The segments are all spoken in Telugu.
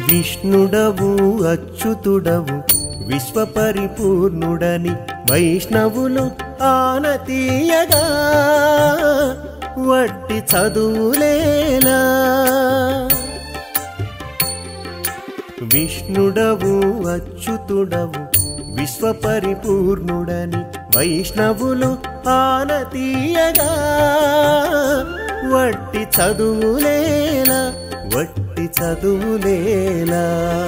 విష్ణుడవు అచ్యుతుడవు విశ్వపరిపూర్ణుడని వైష్ణవులు ఆనతీయగా వట్టి చదువులేలా విష్ణుడవు అచ్యుతుడవు విశ్వపరిపూర్ణుడని వైష్ణవులు ఆనతీయగా వట్టి చదువులేలా వట్టి చదువులేలా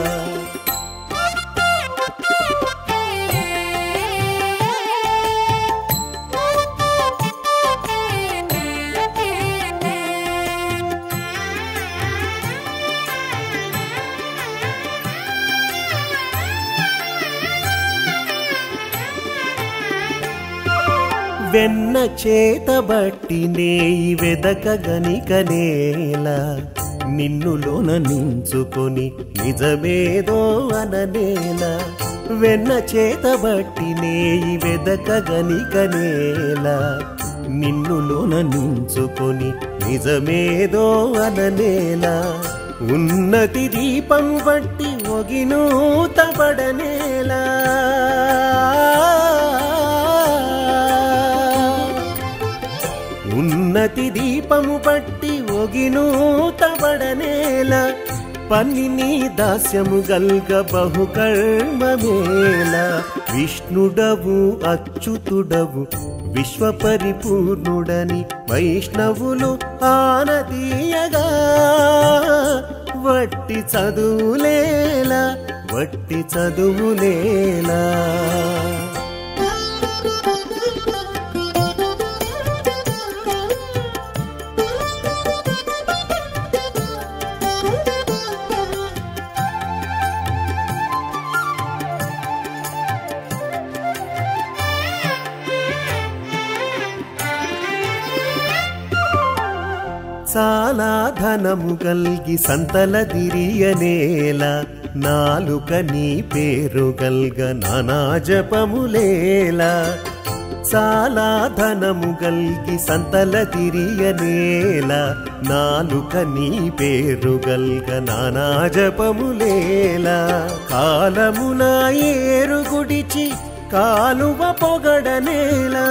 వెన్న చేతబట్టి నేయి వెదక గనికనేలా నిన్నులోన నించుకొని నిజమేదో అననేలా వెన్న చేతబట్టి నేయి వెదక గనికనేలా నిన్నులోన నించుకొని నిజమేదో అననేలా ఉన్నతి దీపం బట్టి ఒగినూతబడనేలా ఉన్నతి దీపము పట్టి ఒగినూతబడనేల పన్ని నీ దాస్యము గల్గ బహుకర్మమేల విష్ణుడవు అచ్యుతుడవు విశ్వపరిపూర్ణుడని వైష్ణవులు ఆనదీయగా వట్టి చదువులేలా వట్టి చదువులేలా చాలా ధనము గల్గి సంతల దిరియనేల నాలుక నీ పేరు గల్గ నానా జపములేలా చాలా ధనము గల్గి సంతల తిరియనేల నాలుక నీ పేరు గల్గ నానా జపములేలా కాలమున ఏరు గుడిచి కాలువ పొగడనేలా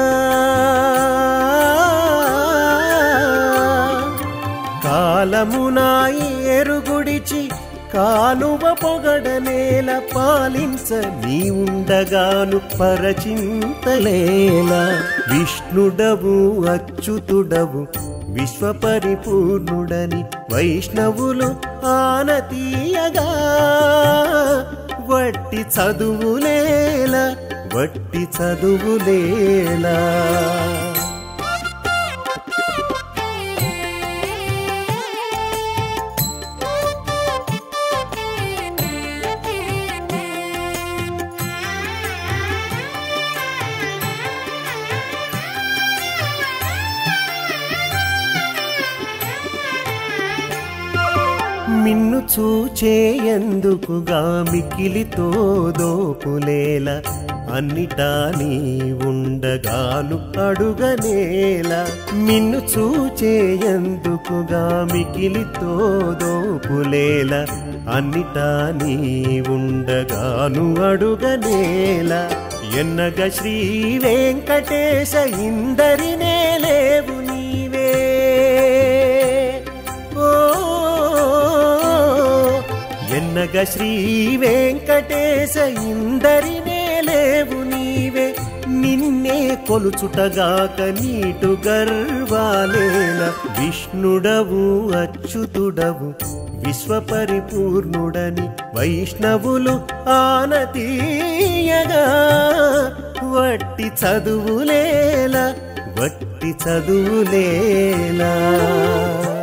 కాలమున ఏరుగుడిచి కాలువ పొగడనేల పాలించ నీ ఉండగాను పరచింతలేల విష్ణుడవు అచ్యుతుడవు విశ్వపరిపూర్ణుడని వైష్ణవులు ఆనతీయగా వట్టి చదువులేల వట్టి చదువులేలా మిన్ను చూచేయందుకుగా మికిలితో దోపులేల అన్నిటా నీ ఉండగాను అడుగనేల మిన్ను చూచేయందుకుగా మికిలితో దోపులేల అన్నిటా నీ ఉండగాను అడుగనేల ఎన్నగ శ్రీ వెంకటేశ ఇందరినే లేవు నీవే ఓ ఎన్నగ శ్రీ వెంకటేశ ఇందరినే లేవు నీవే నిన్నే కొలుచుటగాక నీటు గర్వాలేల విష్ణుడవు అచ్యుతుడవు విశ్వపరిపూర్ణుడని వైష్ణవులు ఆనతీయగా వట్టి చదువులేలా వట్టి చదువులేలా